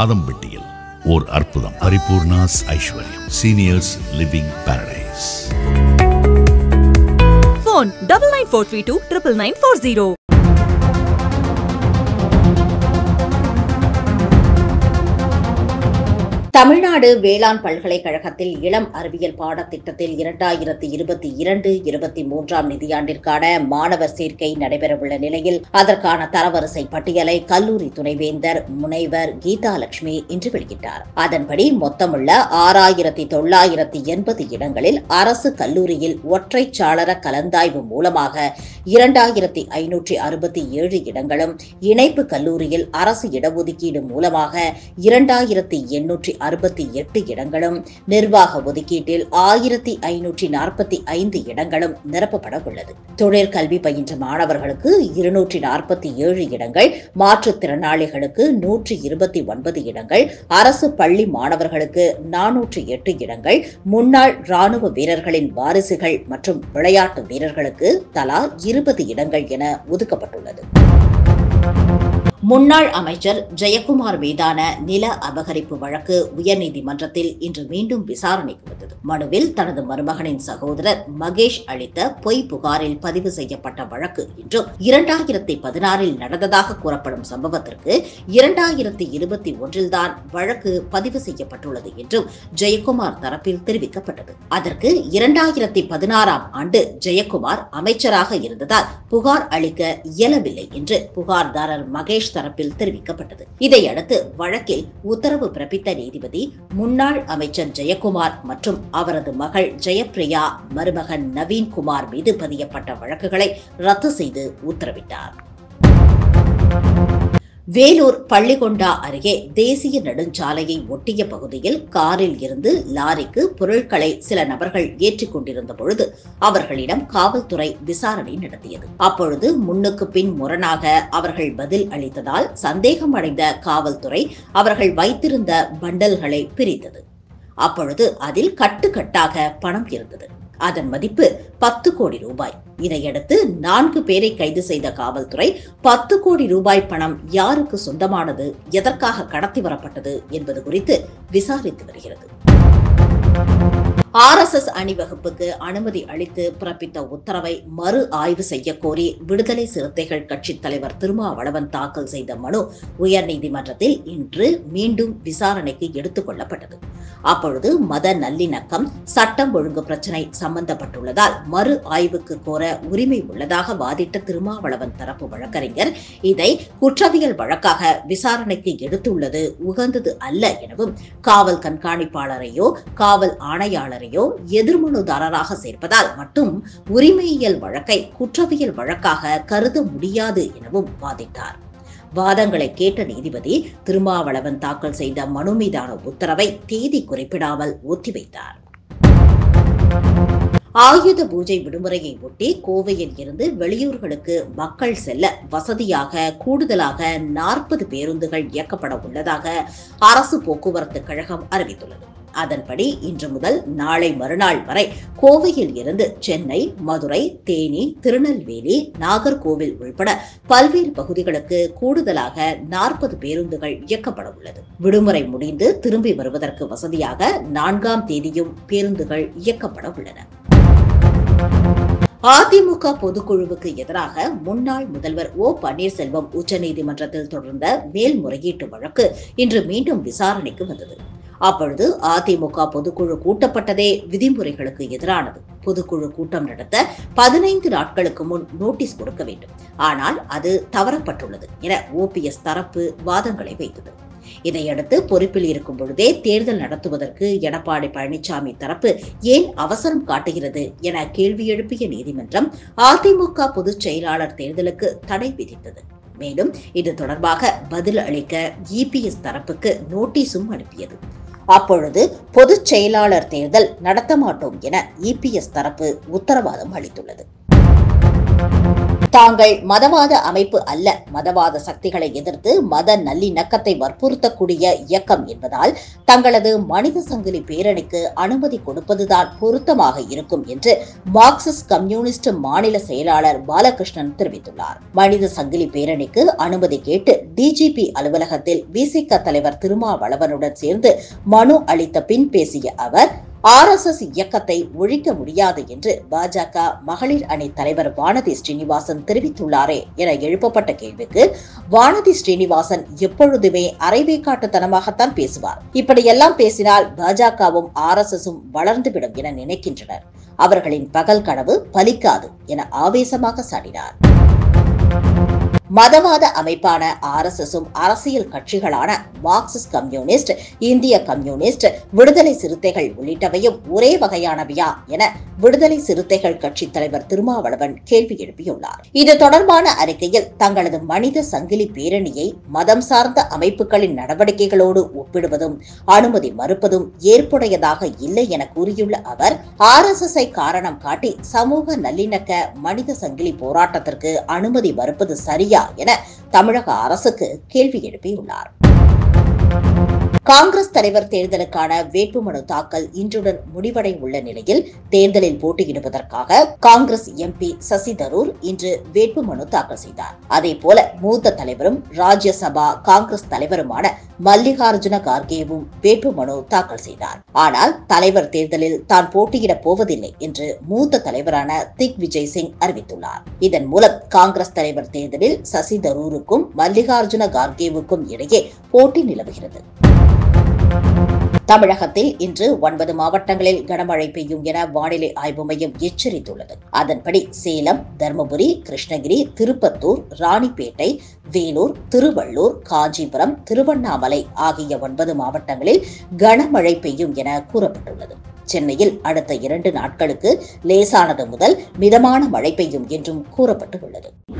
மாதம்பட்டியில் ஓர் அற்புதம் Paripoorna's Aishwaryam seniors living paradise Phone double nine four three two triple nine four zero. Tamil Nadu வேளாண் பல்கலைக்கழகத்தில் இளம் அறிவியல் பாடத்திட்டத்தில் இரண்டாயிரத்தி இருபத்தி இரண்டு இருபத்தி மூன்றாம் நிதியாண்டிற்கான மாணவர் சேர்க்கை நடைபெறவுள்ள நிலையில் அதற்கான தரவரிசை பட்டியலை கல்லூரி துணைவேந்தர் முனைவர் கீதாலட்சுமி இன்று வெளியிட்டார் அதன்படி மொத்தமுள்ள ஆறாயிரத்தி தொள்ளாயிரத்தி எண்பது இடங்களில் அரசு கல்லூரியில் ஒற்றை சாளர கலந்தாய்வு மூலமாக இரண்டாயிரத்தி ஐநூற்றி அறுபத்தி ஏழு இடங்களும் இணைப்பு கல்லூரியில் அரசு இடஒதுக்கீடு மூலமாக இரண்டாயிரத்தி எண்ணூற்றி அறுபத்தி எட்டு இடங்களும் நிர்வாக ஒதுக்கீட்டில் ஆயிரத்தி ஐநூற்றி நாற்பத்தி ஐந்து இடங்களும் நிரப்பப்பட உள்ளது தொழிற்கல்வி பயின்ற மாணவர்களுக்கு இருநூற்றி நாற்பத்தி ஏழு இடங்கள் மாற்றுத்திறனாளிகளுக்கு நூற்றி இருபத்தி ஒன்பது இடங்கள் அரசு பள்ளி மாணவர்களுக்கு நானூற்றி எட்டு இடங்கள் முன்னாள் ராணுவ வீரர்களின் வாரிசுகள் மற்றும் விளையாட்டு வீரர்களுக்கு தலா இருபது இடங்கள் என ஒதுக்கப்பட்டுள்ளது முன்னாள் அமைச்சர் ஜெயக்குமார் மீதான நில அபகரிப்பு வழக்கு உயர்நீதிமன்றத்தில் இன்று மீண்டும் விசாரணைக்கு வந்தது மனுவில் தனது மருமகனின் சகோதரர் மகேஷ் அளித்த பொய் புகாரில் பதிவு செய்யப்பட்ட வழக்கு என்றும் இரண்டாயிரத்தி பதினாறில் நடந்ததாக கூறப்படும் சம்பவத்திற்கு இரண்டாயிரத்தி இருபத்தி ஒன்றில்தான் வழக்கு பதிவு செய்யப்பட்டுள்ளது என்றும் ஜெயக்குமார் தரப்பில் தெரிவிக்கப்பட்டது அதற்கு இரண்டாயிரத்தி பதினாறாம் ஆண்டு ஜெயக்குமார் அமைச்சராக இருந்ததால் புகார் அளிக்க இயலவில்லை என்று புகார்தாரர் மகேஷ் தரப்பில் தெரிவிக்கப்பட்டது இதையடுத்து வழக்கில் உத்தரவு பிறப்பித்த நீதிபதி முன்னாள் அமைச்சர் ஜெயக்குமார் மற்றும் அவரது மகள் ஜெயப்பிரியா மருமகன் நவீன்குமார் மீது பதியப்பட்ட வழக்குகளை ரத்து செய்து உத்தரவிட்டார் வேலூர் பள்ளிகொண்டா அருகே தேசிய நெடுஞ்சாலையை ஒட்டிய பகுதியில் காரில் இருந்து லாரிக்கு பொருட்களை சில நபர்கள் ஏற்றிக் கொண்டிருந்த பொழுது அவர்களிடம் காவல்துறை விசாரணை நடத்தியது அப்பொழுது முன்னுக்கு பின் முரணாக அவர்கள் பதில் அளித்ததால் சந்தேகம் அடைந்த காவல்துறை அவர்கள் வைத்திருந்த பண்டல்களை பிரித்தது அப்பொழுது அதில் கட்டுக்கட்டாக பணம் இருந்தது அதன் மதிப்பு பத்து கோடி ரூபாய் இதையடுத்து நான்கு பேரை கைது செய்த காவல்துறை பத்து கோடி ரூபாய் பணம் யாருக்கு சொந்தமானது எதற்காக கடத்தி வரப்பட்டது என்பது குறித்து விசாரித்து வருகிறது ஆர்எஸ்எஸ் அணிவகுப்புக்கு அனுமதி அளித்து பிறப்பித்த உத்தரவை மறு ஆய்வு செய்ய கோரி விடுதலை சிறுத்தைகள் கட்சித் தலைவர் திருமாவளவன் தாக்கல் செய்த மனு உயர்நீதிமன்றத்தில் இன்று மீண்டும் விசாரணைக்கு எடுத்துக் கொள்ளப்பட்டது அப்பொழுது மத நல்லிணக்கம் சட்டம் ஒழுங்கு பிரச்சினை சம்பந்தப்பட்டுள்ளதால் மறு ஆய்வுக்கு கோர உரிமை உள்ளதாக வாதிட்ட திருமாவளவன் தரப்பு வழக்கறிஞர் இதை குற்றவியல் வழக்காக விசாரணைக்கு எடுத்துள்ளது உகந்தது அல்ல எனவும் காவல் கண்காணிப்பாளரையோ காவல் ஆணையாளரையோ எதிர்மனுதாரராக சேர்ப்பதால் மட்டும் உரிமையியல் வழக்கை குற்றவியல் வழக்காக கருத முடியாது எனவும் வாதிட்டார் வாதங்களை கேட்ட நீதிபதி திருமாவளவன் தாக்கல் செய்த மனு மீதான உத்தரவை தேதி குறிப்பிடாமல் ஒத்திவைத்தார் ஆயுத பூஜை விடுமுறையை ஒட்டி கோவையில் இருந்து வெளியூர்களுக்கு மக்கள் செல்ல வசதியாக கூடுதலாக நாற்பது பேருந்துகள் இயக்கப்பட உள்ளதாக அரசு போக்குவரத்து கழகம் அறிவித்துள்ளது அதன்படி இன்று முதல் நாளை மறுநாள் வரை கோவையில் இருந்து சென்னை மதுரை தேனி திருநெல்வேலி நாகர்கோவில் உள்பட பல்வேறு பகுதிகளுக்கு கூடுதலாக நாற்பது பேருந்துகள் இயக்கப்பட உள்ளது விடுமுறை முடிந்து திரும்பி வருவதற்கு வசதியாக நான்காம் தேதியும் பேருந்துகள் இயக்கப்பட உள்ளன அதிமுக பொதுக்குழுவுக்கு எதிராக முன்னாள் முதல்வர் ஓ பன்னீர்செல்வம் உச்சநீதிமன்றத்தில் தொடர்ந்த மேல்முறையீட்டு வழக்கு இன்று மீண்டும் விசாரணைக்கு வந்தது அப்பொழுது அதிமுக பொதுக்குழு கூட்டப்பட்டதே விதிமுறைகளுக்கு எதிரானது பொதுக்குழு கூட்டம் நடத்த பதினைந்து நாட்களுக்கு முன் நோட்டீஸ் கொடுக்க வேண்டும் ஆனால் அது தவறப்பட்டுள்ளது என ஓபிஎஸ் தரப்பு வாதங்களை வைத்தது இதையடுத்து பொறுப்பில் இருக்கும் பொழுதே தேர்தல் நடத்துவதற்கு எடப்பாடி பழனிசாமி தரப்பு ஏன் அவசரம் காட்டுகிறது என கேள்வி எழுப்பிய நீதிமன்றம் அதிமுக பொதுச் செயலாளர் தேர்தலுக்கு தடை விதித்தது மேலும் இது தொடர்பாக பதில் அளிக்க இபிஎஸ் தரப்புக்கு நோட்டீஸும் அனுப்பியது அப்பொழுது பொதுச் செயலாளர் தேர்தல் நடத்த மாட்டோம் என இபிஎஸ் தரப்பு உத்தரவாதம் அளித்துள்ளது தாங்கள் மதவாத அமைப்பு அல்ல மதவாத சக்திகளை எதிர்த்து மத நல்லிணக்கத்தை வற்புறுத்தக்கூடிய இயக்கம் என்பதால் தங்களது மனித சங்கிலி பேரணிக்கு அனுமதி கொடுப்பதுதான் பொருத்தமாக இருக்கும் என்று மார்க்சிஸ்ட் கம்யூனிஸ்ட் மாநில செயலாளர் பாலகிருஷ்ணன் தெரிவித்துள்ளார் மனித சங்கிலி பேரணிக்கு அனுமதி கேட்டு டிஜிபி அலுவலகத்தில் விசிக தலைவர் திருமாவளவனுடன் சேர்ந்து மனு அளித்த பின் பேசிய அவர் ஆர்எஸ்எஸ் இயக்கத்தை ஒழிக்க முடியாது என்று பாஜக மகளிர் அணி தலைவர் வானதி ஸ்ரீனிவாசன் தெரிவித்துள்ளாரே என எழுப்பப்பட்ட கேள்விக்கு வானதி ஸ்ரீனிவாசன் எப்பொழுதுமே அரைவேக்காட்டுத்தனமாகத்தான் பேசுவார் இப்படியெல்லாம் பேசினால் பாஜகவும் ஆர்எஸ்எஸும் வளர்ந்துவிடும் என நினைக்கின்றனர் அவர்களின் பகல் கனவு பலிக்காது என ஆவேசமாக சாடினார் மதவாத அமைப்பான ஆர்எஸ்எஸும் அரசியல் கட்சிகளான மார்க்சிஸ்ட் கம்யூனிஸ்ட் இந்திய கம்யூனிஸ்ட் விடுதலை சிறுத்தைகள் உள்ளிட்டவையும் ஒரே வகையானவையா என விடுதலை சிறுத்தைகள் கட்சி தலைவர் திருமாவளவன் கேள்வி எழுப்பியுள்ளார் இது தொடர்பான அறிக்கையில் தங்களது மனித சங்கிலி பேரணியை மதம் சார்ந்த அமைப்புகளின் நடவடிக்கைகளோடு ஒப்பிடுவதும் அனுமதி மறுப்பதும் ஏற்புடையதாக இல்லை என கூறியுள்ள அவர் ஆர்எஸ்எஸ் ஐ காரணம் காட்டி சமூக நல்லிணக்க மனித சங்கிலி போராட்டத்திற்கு அனுமதி மறுப்பது சரியா என தமிழக அரசுக்கு கேள்வி எழுப்பியுள்ளார் காங்கிரஸ் தலைவர் தேர்தலுக்கான வேட்புமனு தாக்கல் இன்றுடன் முடிவடை உள்ள நிலையில் தேர்தலில் போட்டியிடுவதற்காக காங்கிரஸ் எம்பி சசி தரூர் இன்று வேட்புமனு தாக்கல் செய்தார் அதேபோல மூத்த தலைவரும் ராஜ்யசபா காங்கிரஸ் தலைவருமான மல்லிகார்ஜுன கார்கேவும் வேட்புமனு தாக்கல் செய்தார் ஆனால் தலைவர் தேர்தலில் தான் போட்டியிடப் போவதில்லை என்று மூத்த தலைவரான திக் விஜய் சிங் அறிவித்துள்ளார் இதன் மூலம் காங்கிரஸ் தலைவர் தேர்தலில் சசி தரூருக்கும் மல்லிகார்ஜுன கார்கேவுக்கும் இடையே போட்டி நிலவுகிறது தமிழகத்தில் இன்று ஒன்பது மாவட்டங்களில் கனமழை பெய்யும் என வானிலை ஆய்வு மையம் எச்சரித்துள்ளது அதன்படி சேலம் தருமபுரி கிருஷ்ணகிரி திருப்பத்தூர் ராணிப்பேட்டை வேலூர் திருவள்ளூர் காஞ்சிபுரம் திருவண்ணாமலை ஆகிய ஒன்பது மாவட்டங்களில் கனமழை பெய்யும் என கூறப்பட்டுள்ளது சென்னையில் அடுத்த இரண்டு நாட்களுக்கு லேசானது முதல் மிதமான மழை பெய்யும் என்றும் கூறப்பட்டுள்ளது